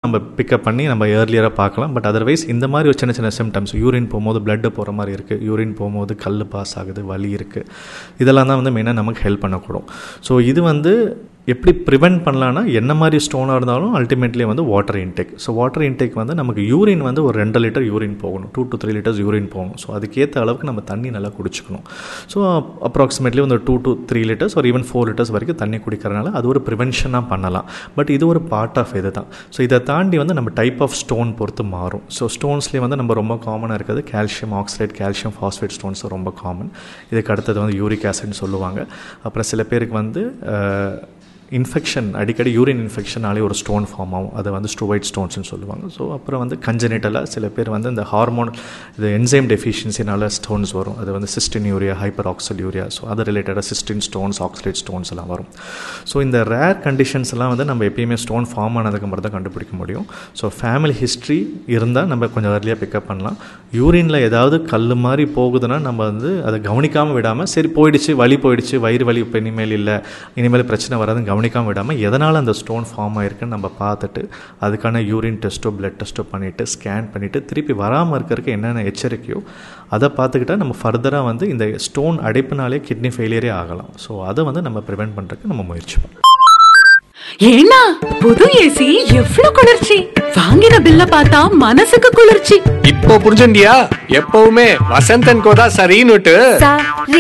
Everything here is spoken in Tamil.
நம்ம பிக்கப் பண்ணி நம்ம ஏர்லியராக பார்க்கலாம் பட் அதர்வைஸ் இந்த மாதிரி ஒரு சின்ன சின்ன சிம்டம்ஸ் யூரின் போகும்போது blood போகிற மாதிரி இருக்குது யூரின் போகும்போது கல் பாஸ் ஆகுது வலி இருக்குது இதெல்லாம் தான் வந்து மெயினாக நமக்கு ஹெல்ப் பண்ணக்கூடும் ஸோ இது வந்து எப்படி ப்ரிவெண்ட் பண்ணலான்னா என்ன மாதிரி ஸ்டோனாக இருந்தாலும் அல்டிமேட்லி வந்து water intake so water intake வந்து நமக்கு யூரின் வந்து ஒரு ரெண்டு லிட்டர் யூரின் போகணும் two to three litres urine போகணும் ஸோ அதுக்கேற்ற அளவுக்கு நம்ம தண்ணி நல்லா குடிச்சுக்கணும் ஸோ அப்ராக்சிமேட்லி வந்து டூ டு த்ரீ லிட்டர்ஸ் ஒரு ஈவன் ஃபோர் லிட்டர்ஸ் வரைக்கும் தண்ணி குடிக்கிறனால அது ஒரு ப்ரிவென்ஷனாக பண்ணலாம் பட் இது ஒரு பார்ட் ஆஃப் இது தான் ஸோ இதை தாண்டி வந்து நம்ம டைப் ஆஃப் ஸ்டோன் பொறுத்து மாறும் ஸோ ஸ்டோன்ஸ்லேயே வந்து நம்ம ரொம்ப காமனாக இருக்கிறது calcium oxide calcium phosphate stones ரொம்ப காமன் இதுக்கு அடுத்தது வந்து யூரிக் ஆசிட்னு சொல்லுவாங்க அப்புறம் சில பேருக்கு வந்து இன்ஃபெக்ஷன் அடிக்கடி யூரின் இன்ஃபெக்ஷனாலே ஒரு ஸ்டோன் ஃபார்ம் ஆகும் அதை வந்து ஸ்டூவைட் ஸ்டோன்ஸ்னு சொல்லுவாங்க ஸோ அப்புறம் வந்து கஞ்சனேட்டலாக சில பேர் வந்து இந்த ஹார்மோன் இது என்சைம் டெஃபிஷியன்சினால ஸ்டோன்ஸ் வரும் அது வந்து cystinuria hyperoxaluria so அது ரிலேட்டடாக சிஸ்டின் ஸ்டோன்ஸ் ஆக்சலேட் ஸ்டோன்ஸ் எல்லாம் வரும் ஸோ இந்த ரேர் கண்டிஷன்ஸ் எல்லாம் வந்து நம்ம எப்பயுமே ஸ்டோன் ஃபார்ம் ஆனதுக்கு அப்புறம் தான் கண்டுபிடிக்க முடியும் ஸோ ஃபேமிலி ஹிஸ்ட்ரி இருந்தால் நம்ம கொஞ்சம் ஏர்லியாக பிக்கப் பண்ணலாம் யூரினில் ஏதாவது கல் மாதிரி போகுதுன்னா நம்ம வந்து அதை கவனிக்காமல் விடாமல் சரி போயிடுச்சு வலி போயிடுச்சு வயிறு வலி இப்போ இனிமேல் இல்லை இனிமேல் பிரச்சனை வராதுன்னு கவனிக்காமல் விடாமல் எதனால் அந்த ஸ்டோன் ஃபார்ம் ஆயிருக்குன்னு நம்ம பார்த்துட்டு அதுக்கான யூரின் டெஸ்ட்டோ பிளட் டெஸ்ட்டோ பண்ணிவிட்டு ஸ்கேன் பண்ணிவிட்டு திருப்பி வராமல் இருக்கிறதுக்கு என்னென்ன எச்சரிக்கையோ அதை பார்த்துக்கிட்டா நம்ம ஃபர்தராக வந்து இந்த ஸ்டோன் அடைப்புனாலே கிட்னி ஃபெயிலியரே ஆகலாம் ஸோ அதை வந்து நம்ம ப்ரிவெண்ட் பண்ணுறதுக்கு நம்ம முயற்சி பண்ணலாம் ஏன்னா புது ஏசி எவ்வளவு குளிர்ச்சி வாங்கின பில்ல பார்த்தா மனசுக்கு குளிர்ச்சி இப்போ புரிஞ்சுண்டியா எப்பவுமே வசந்தன் கோதா சரின்னுட்டு சரி